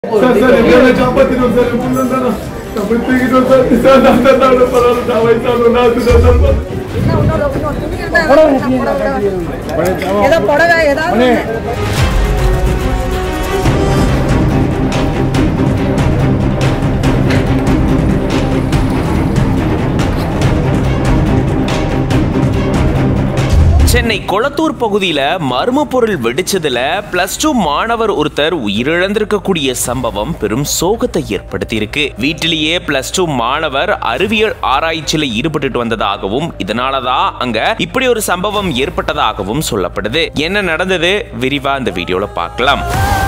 Sir sir ಎಲ್ಲ ಕಾಪಾತ್ತಿರೋ sir ಮುಂದೊಂದು ತಪ್ಪಿಗಿರೋ sir sir doctor ನಾವು ಪರವಾಗಿಲ್ಲ ನಾವು ವಯಸ್ಸಾದ್ರು ನಾವು ಸ್ವಲ್ಪ என்ன இன்னொரு இன்னொரு துணி இருந்தா புடவை ஏதோ புடவை ஏதாவது ஒண்ணு. சென்னை கொளத்தூர் பகுதியில மர்ம பொருள் வெடிச்சதுல பிளஸ் டூ மாணவர் ஒருத்தர் உயிரிழந்திருக்கக்கூடிய சம்பவம் பெரும் சோகத்தை ஏற்படுத்தியிருக்கு வீட்டிலேயே பிளஸ் டூ மாணவர் அறிவியல் ஆராய்ச்சியில ஈடுபட்டுட்டு வந்ததாகவும் இதனாலதான் அங்க இப்படி ஒரு சம்பவம் ஏற்பட்டதாகவும் சொல்லப்படுது என்ன நடந்தது விரிவா இந்த வீடியோல பார்க்கலாம்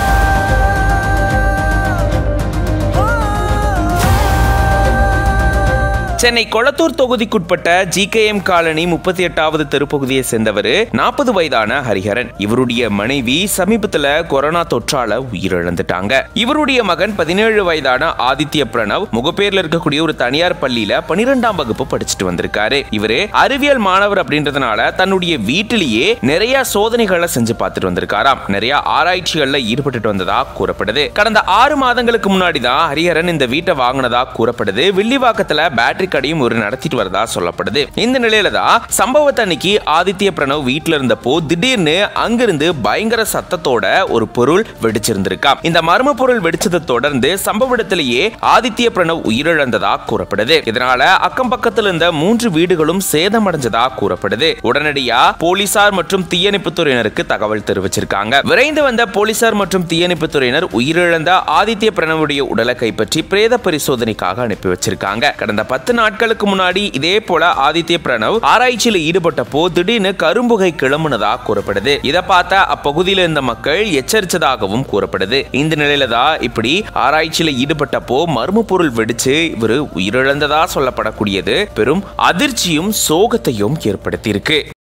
சென்னை கொளத்தூர் தொகுதிக்குட்பட்ட ஜிகேஎம் காலனி முப்பத்தி எட்டாவது தெருப்பகுதியை சேர்ந்தவர் நாற்பது வயதான ஹரிஹரன் இவருடைய மனைவி சமீபத்துல கொரோனா தொற்றால உயிரிழந்துட்டாங்க இவருடைய மகன் பதினேழு வயதான ஆதித்ய பிரணவ் முகப்பேர்ல இருக்கக்கூடிய ஒரு தனியார் பள்ளியில பனிரெண்டாம் வகுப்பு படிச்சுட்டு வந்திருக்காரு இவரு அறிவியல் மாணவர் அப்படின்றதுனால தன்னுடைய வீட்டிலேயே நிறைய சோதனைகளை செஞ்சு பார்த்துட்டு வந்திருக்காராம் நிறைய ஆராய்ச்சிகள்ல ஈடுபட்டுட்டு வந்ததா கூறப்படுது கடந்த ஆறு மாதங்களுக்கு முன்னாடி தான் ஹரிஹரன் இந்த வீட்டை வாங்கினதா கூறப்படுது வில்லிவாக்கத்துல பேட்டரி கடையும் ஒரு நடத்திட்டு வரதா சொல்லப்படுது இந்த நிலையில தான் சம்பவத்தை அன்னைக்கு ஆதித்ய பிரணவ் வீட்டுல இருந்தப்போ திடீர்னு அங்கிருந்து பயங்கர சத்தத்தோட ஒரு பொருள் வெடிச்சிருந்திருக்காம் இந்த மர்ம பொருள் வெடிச்சதை தொடர்ந்து சம்பவ இடத்திலேயே ஆதித்ய பிரணவ் உயிரிழந்ததா கூறப்படுது இதனால அக்கம் பக்கத்துல இருந்த மூன்று வீடுகளும் சேதமடைஞ்சதா கூறப்படுது உடனடியா போலீசார் மற்றும் தீயணைப்புத்துறையினருக்கு தகவல் தெரிவிச்சிருக்காங்க விரைந்து வந்த போலீசார் மற்றும் தீயணைப்புத்துறையினர் உயிரிழந்த ஆதித்ய பிரணவுடைய உடலை கைப்பற்றி பிரேத பரிசோதனைக்காக அனுப்பி வச்சிருக்காங்க கடந்த பத்து நாட்களுக்கு முன்னாடி இதே போல ஆதித்ய பிரணவ் ஆராய்ச்சியில் ஈடுபட்டப்போ திடீர்னு கரும்புகை கிளம்புனதா கூறப்படுது இதை பார்த்த அப்பகுதியில் இருந்த மக்கள் எச்சரித்ததாகவும் கூறப்படுது இந்த நிலையில தான் இப்படி ஆராய்ச்சியில் ஈடுபட்டப்போ மர்ம பொருள் வெடிச்சு இவர் உயிரிழந்ததா சொல்லப்படக்கூடியது பெரும் அதிர்ச்சியும் சோகத்தையும் ஏற்படுத்தியிருக்கு